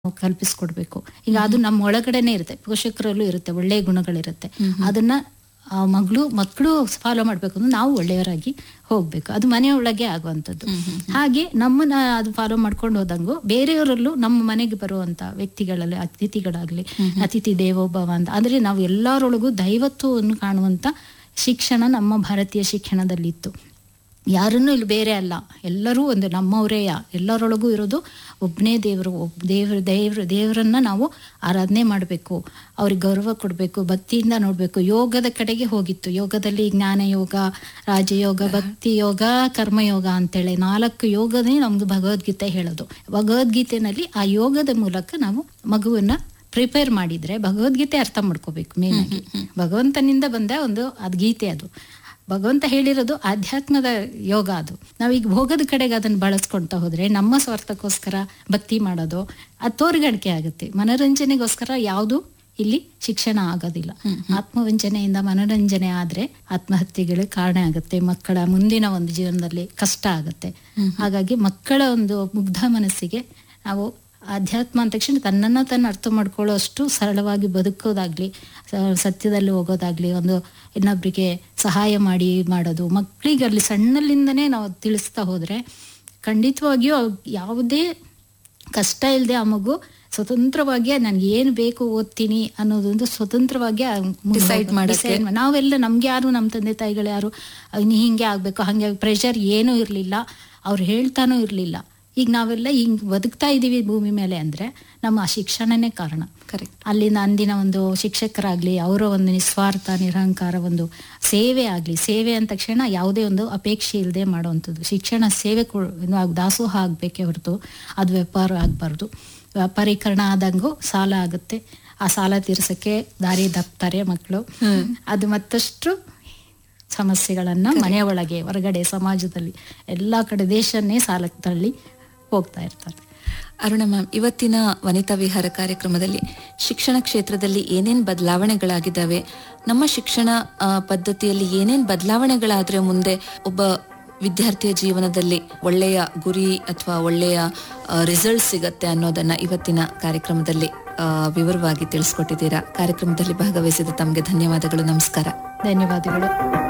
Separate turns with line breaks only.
ಕಲ್ಪಿಸ್ಕೊಡ್ಬೇಕು ಈಗ ಅದು ನಮ್ಮ ಒಳಗಡೆನೆ ಇರುತ್ತೆ ಪೋಷಕರಲ್ಲೂ ಇರುತ್ತೆ ಒಳ್ಳೆಯ ಗುಣಗಳಿರುತ್ತೆ ಅದನ್ನ ಆ ಮಗಳು ಮಕ್ಕಳು ಫಾಲೋ ಮಾಡ್ಬೇಕು ಅಂದ್ರೆ ನಾವು ಒಳ್ಳೆಯವರಾಗಿ ಹೋಗ್ಬೇಕು ಅದು ಮನೆಯೊಳಗೆ ಆಗುವಂಥದ್ದು ಹಾಗೆ ನಮ್ಮನ್ನ ಅದು ಫಾಲೋ ಮಾಡ್ಕೊಂಡು ಹೋದಂಗು ಬೇರೆಯವರಲ್ಲೂ ನಮ್ಮ ಮನೆಗೆ ಬರುವಂತ ವ್ಯಕ್ತಿಗಳಲ್ಲಿ ಅತಿಥಿಗಳಾಗ್ಲಿ ಅತಿಥಿ ದೇವೋಭವ ಅಂತ ಅಂದ್ರೆ ನಾವು ಎಲ್ಲರೊಳಗೂ ದೈವತ್ವವನ್ನು ಕಾಣುವಂತ ಶಿಕ್ಷಣ ನಮ್ಮ ಭಾರತೀಯ ಶಿಕ್ಷಣದಲ್ಲಿತ್ತು ಯಾರನ್ನೂ ಇಲ್ಲಿ ಬೇರೆ ಅಲ್ಲ ಎಲ್ಲರೂ ಒಂದು ನಮ್ಮವರೇಯ ಎಲ್ಲರೊಳಗೂ ಇರೋದು ಒಬ್ಬನೇ ದೇವರು ಒಬ್ ದೇವ್ರ ದೇವ್ರ ದೇವರನ್ನ ನಾವು ಆರಾಧನೆ ಮಾಡಬೇಕು ಅವ್ರಿಗೆ ಗೌರವ ಕೊಡಬೇಕು ಭಕ್ತಿಯಿಂದ ನೋಡಬೇಕು ಯೋಗದ ಕಡೆಗೆ ಹೋಗಿತ್ತು ಯೋಗದಲ್ಲಿ ಜ್ಞಾನ ಯೋಗ ರಾಜಯೋಗ ಭಕ್ತಿ ಯೋಗ ಕರ್ಮಯೋಗ ಅಂತೇಳಿ ನಾಲ್ಕು ಯೋಗನೇ ನಮ್ದು ಭಗವದ್ಗೀತೆ ಹೇಳೋದು ಭಗವದ್ಗೀತೆನಲ್ಲಿ ಆ ಯೋಗದ ಮೂಲಕ ನಾವು ಮಗುವನ್ನ ಪ್ರಿಪೇರ್ ಮಾಡಿದ್ರೆ ಭಗವದ್ಗೀತೆ ಅರ್ಥ ಮಾಡ್ಕೋಬೇಕು ಮೇನ್ ಆಗಿ ಭಗವಂತನಿಂದ ಬಂದ ಒಂದು ಅದು ಗೀತೆ ಅದು ಭಗವಂತ ಹೇಳಿರೋದು ಆಧ್ಯಾತ್ಮದ ಯೋಗ ಅದು ನಾವೀಗ ಭೋಗದ ಕಡೆಗೆ ಅದನ್ನು ಬಳಸ್ಕೊಳ್ತಾ ಹೋದ್ರೆ ನಮ್ಮ ಸ್ವಾರ್ಥಕ್ಕೋಸ್ಕರ ಭಕ್ತಿ ಮಾಡೋದು ಅದು ತೋರ್ಗಡಿಕೆ ಆಗುತ್ತೆ ಮನೋರಂಜನೆಗೋಸ್ಕರ ಯಾವುದು ಇಲ್ಲಿ ಶಿಕ್ಷಣ ಆಗೋದಿಲ್ಲ ಆತ್ಮವಂಚನೆಯಿಂದ ಮನೋರಂಜನೆ ಆದ್ರೆ ಆತ್ಮಹತ್ಯೆಗಳು ಕಾರಣ ಆಗುತ್ತೆ ಮಕ್ಕಳ ಮುಂದಿನ ಒಂದು ಜೀವನದಲ್ಲಿ ಕಷ್ಟ ಆಗುತ್ತೆ ಹಾಗಾಗಿ ಮಕ್ಕಳ ಒಂದು ಮುಗ್ಧ ಮನಸ್ಸಿಗೆ ನಾವು ಅಧ್ಯಾತ್ಮ ಅಂದ ತಕ್ಷಣ ತನ್ನನ್ನ ತನ್ನ ಅರ್ಥ ಮಾಡ್ಕೊಳ್ಳೋ ಅಷ್ಟು ಸರಳವಾಗಿ ಬದುಕೋದಾಗ್ಲಿ ಸ- ಸತ್ಯದಲ್ಲಿ ಹೋಗೋದಾಗ್ಲಿ ಒಂದು ಇನ್ನೊಬ್ಬರಿಗೆ ಸಹಾಯ ಮಾಡಿ ಮಾಡೋದು ಮಕ್ಕಳಿಗೆ ಅಲ್ಲಿ ಸಣ್ಣಲ್ಲಿಂದನೇ ನಾವು ತಿಳಿಸ್ತಾ ಹೋದ್ರೆ ಖಂಡಿತವಾಗಿಯೂ ಅವ್ ಯಾವುದೇ ಕಷ್ಟ ಇಲ್ಲದೆ ಆ ಮಗು ಸ್ವತಂತ್ರವಾಗಿ ನನ್ಗೆ ಏನು ಬೇಕು ಓದ್ತೀನಿ ಅನ್ನೋದೊಂದು ಸ್ವತಂತ್ರವಾಗಿ ಆ ಮುಂದೆ
Decide
ಹೋಗೋ-
ಮಾಡಕ್ಕೆ.
decide ಮಾ- ನಾವೆಲ್ಲ ನಮ್ಗೆ ಯಾರು ನಮ್ಮ ತಂದೆ ತಾಯಿಗಳು ಯಾರು ಅಹ್, ನೀ ಹಿಂಗೆ ಆಗ್ಬೇಕು ಹಂಗೆ ಪ್ರೆಷರ್ ಏನೂ ಇರಲಿಲ್ಲ ಅವ್ರು ಹೇಳ್ತಾನೂ ಇರಲಿಲ್ಲ ಈಗ ನಾವೆಲ್ಲ ಹಿಂಗ್ ಬದುಕ್ತಾ ಇದೀವಿ ಭೂಮಿ ಮೇಲೆ ಅಂದ್ರೆ ನಮ್ಮ ಆ ಶಿಕ್ಷಣನೇ ಕಾರಣ
ಕರೆಕ್ಟ್
ಅಲ್ಲಿಂದ ಅಂದಿನ ಒಂದು ಶಿಕ್ಷಕರಾಗ್ಲಿ ಅವರ ಒಂದು ನಿಸ್ವಾರ್ಥ ನಿರಹಂಕಾರ ಒಂದು ಸೇವೆ ಆಗ್ಲಿ ಸೇವೆ ಅಂದ ತಕ್ಷಣ ಯಾವುದೇ ಒಂದು ಅಪೇಕ್ಷೆ ಇಲ್ಲದೆ ಮಾಡುವಂಥದ್ದು ಶಿಕ್ಷಣ ಸೇವೆ ಕೊ- ನಾವು ದಾಸೋಹ ಆಗ್ಬೇಕೇ ಹೊರತು ಅದು ವ್ಯಾಪಾರ ಆಗಬಾರ್ದು ವ್ಯಾಪಾರೀಕರಣ ಆದಂಗೂ ಸಾಲ ಆಗುತ್ತೆ ಆ ಸಾಲ ತೀರ್ಸಕ್ಕೆ ದಾರಿ ದಪ್ತಾರೆ ಮಕ್ಕಳು ಅದು ಮತ್ತಷ್ಟು ಸಮಸ್ಯೆಗಳನ್ನ ಮನೆಯ ಒಳಗೆ ಹೊರಗಡೆ ಸಮಾಜದಲ್ಲಿ ಎಲ್ಲಾ ಕಡೆ ದೇಶನ್ನೇ ಸಾಲಕ್ಕೆ ತಳ್ಳಿ ಹೋಗ್ತಾ ಇರ್ತಾರೆ
ಅರುಣ ಮ್ಯಾಮ್ ಇವತ್ತಿನ ವನಿತಾ ವಿಹಾರ ಕಾರ್ಯಕ್ರಮದಲ್ಲಿ ಶಿಕ್ಷಣ ಕ್ಷೇತ್ರದಲ್ಲಿ ಏನೇನ್ ಬದಲಾವಣೆಗಳಾಗಿದ್ದಾವೆ ನಮ್ಮ ಶಿಕ್ಷಣ ಆ, ಪದ್ಧತಿಯಲ್ಲಿ ಏನೇನ್ ಬದಲಾವಣೆಗಳಾದ್ರೆ ಮುಂದೆ ಒಬ್ಬ ವಿದ್ಯಾರ್ಥಿಯ ಜೀವನದಲ್ಲಿ ಒಳ್ಳೆಯ ಗುರಿ ಅಥವಾ ಒಳ್ಳೆಯ ರಿಸಲ್ಟ್ ಸಿಗತ್ತೆ ಅನ್ನೋದನ್ನ ಇವತ್ತಿನ ಕಾರ್ಯಕ್ರಮದಲ್ಲಿ ಆ, ವಿವರವಾಗಿ ತಿಳಿಸ್ಕೊಟ್ಟಿದ್ದೀರಾ ಕಾರ್ಯಕ್ರಮದಲ್ಲಿ ಭಾಗವಹಿಸಿದ ತಮಗೆ ಧನ್ಯವಾದಗಳು ನಮಸ್ಕಾರ
ಧನ್ಯವಾದಗಳು